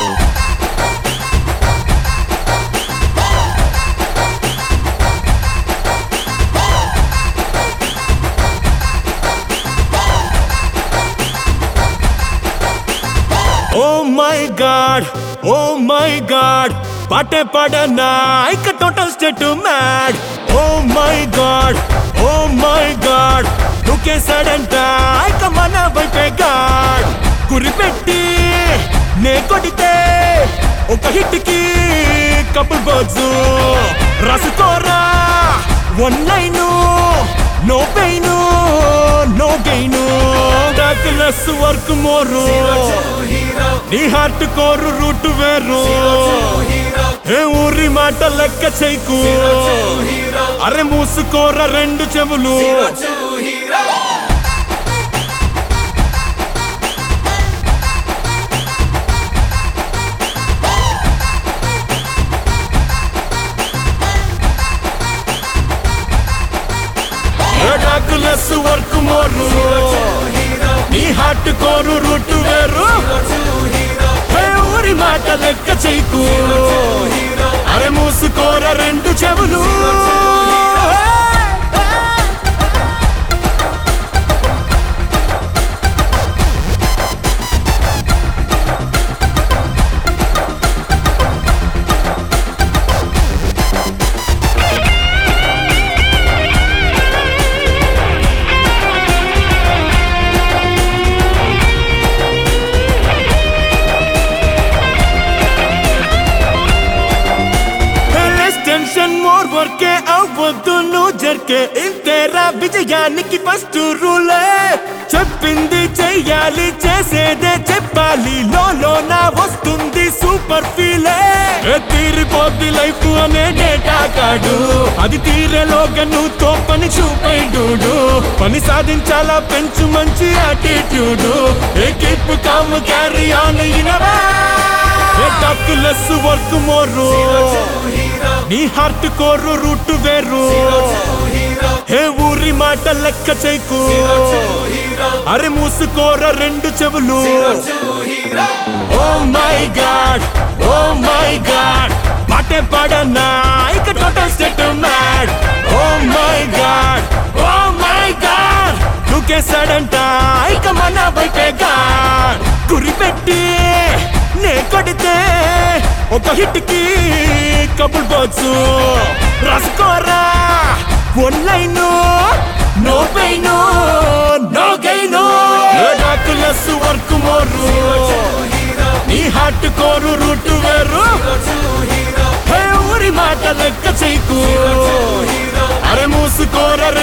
oh my God oh my God పాటే పడనా ఇక total state mad oh my God oh my God దూకేశాడంట ఇక మన వైపే గాడ్ గురిపెట్టి నే కొడితే ఒక హిట్ కి కపుల్ బర్డ్స్ రాసుకోరా one line no pain no gain డాక్లెస్ వర్క్ మోరు నీ హార్ట్ కోరు రూట్ వేరు ఏ ఊరి మాట లెక్క చేయకు అరే మూసుకోర రెండు చెవులు డాక్లెస్ వర్క్ మోరు నీ హార్ట్ కోరు రూట్ వేరు ఏ ఊరి మాట లెక్క చేయకు అరే మూసుకోర రెండు చెవులు లెస్ టెన్షన్ మోర్ వర్కే అవ్వద్దు నువ్వు జర్కే ఇంతేరా విజయానికి ఫస్ట్ రూలే చెప్పింది చెయ్యాలి చేసేదే చెప్పాలి లోలో నా వస్తుంది సూపర్ ఫీలే ఏ తీరిపోద్ది లైఫ్ అనే డేటా కాడు అది తీరేలోగా నువ్వు తో పని చూపేడు పని సాధించాలా పెంచు మంచి యాటిట్యూడ్ ఏ కీప్ కామ్ క్యారీ ఆన్ ఇనవా ఏ డాక్లెస్ వర్క్ మోరు నీ హార్ట్ కోరు రూట్ వేరు హే ఊరి మాట లెక్క చేయకు అరే మూసుకోర రెండు చెవులు oh my God oh my God పాటే పడనా ఇక total state mad oh my God oh my God దూకేశాడంట ఇక మన వైపే గాడ్ గురి పెట్టి నే కొడితే ఒక హిట్ కి కపుల్ బర్డ్స్ రాసుకోరా one line no pain no gain డాక్లెస్ వర్క్ మోరు నీ హార్ట్ కోరు రూట్ వేరు ఏ ఊరి మాట లెక్క చేయకు అరే మూసుకోర